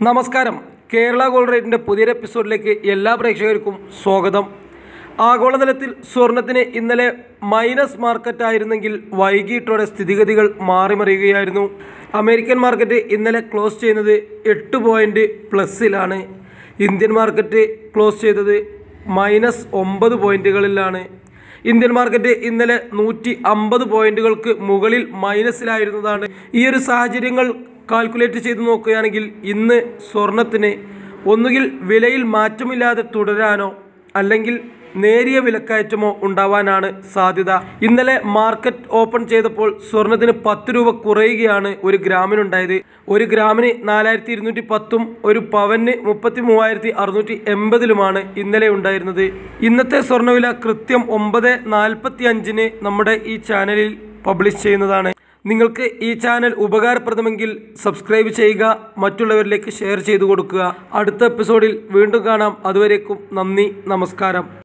നമസ്കാരം കേരള ഗോൾഡ് റേറ്റിൻ്റെ പുതിയൊരു എപ്പിസോഡിലേക്ക് എല്ലാ പ്രേക്ഷകർക്കും സ്വാഗതം ആഗോളതലത്തിൽ സ്വർണത്തിന് ഇന്നലെ മൈനസ് മാർക്കറ്റ് ആയിരുന്നെങ്കിൽ വൈകിട്ടോടെ സ്ഥിതിഗതികൾ മാറിമറിയുകയായിരുന്നു അമേരിക്കൻ മാർക്കറ്റ് ഇന്നലെ ക്ലോസ് ചെയ്യുന്നത് എട്ട് പോയിൻറ്റ് പ്ലസ്സിലാണ് ഇന്ത്യൻ മാർക്കറ്റ് ക്ലോസ് ചെയ്തത് മൈനസ് ഒമ്പത് പോയിൻറ്റുകളിലാണ് ഇന്ത്യൻ മാർക്കറ്റ് ഇന്നലെ നൂറ്റി അമ്പത് പോയിന്റുകൾക്ക് മുകളിൽ മൈനസിലായിരുന്നതാണ് ഈ ഒരു സാഹചര്യങ്ങൾ കാൽക്കുലേറ്റ് ചെയ്ത് നോക്കുകയാണെങ്കിൽ ഇന്ന് സ്വർണത്തിന് ഒന്നുകിൽ വിലയിൽ മാറ്റമില്ലാതെ തുടരാനോ അല്ലെങ്കിൽ നേരിയ വിലക്കയറ്റമോ ഉണ്ടാവാനാണ് സാധ്യത ഇന്നലെ മാർക്കറ്റ് ഓപ്പൺ ചെയ്തപ്പോൾ സ്വർണത്തിന് പത്ത് രൂപ കുറയുകയാണ് ഒരു ഗ്രാമിനുണ്ടായത് ഒരു ഗ്രാമിന് നാലായിരത്തി ഇരുന്നൂറ്റി പത്തും ഒരു പവന് മുപ്പത്തി മൂവായിരത്തി അറുന്നൂറ്റി എൺപതിലുമാണ് ഇന്നലെ ഉണ്ടായിരുന്നത് ഇന്നത്തെ സ്വർണ്ണവില കൃത്യം ഒമ്പത് നാൽപ്പത്തി അഞ്ചിന് നമ്മുടെ ഈ ചാനലിൽ പബ്ലിഷ് ചെയ്യുന്നതാണ് നിങ്ങൾക്ക് ഈ ചാനൽ ഉപകാരപ്രദമെങ്കിൽ സബ്സ്ക്രൈബ് ചെയ്യുക മറ്റുള്ളവരിലേക്ക് ഷെയർ ചെയ്തു കൊടുക്കുക അടുത്ത എപ്പിസോഡിൽ വീണ്ടും കാണാം അതുവരേക്കും നന്ദി നമസ്കാരം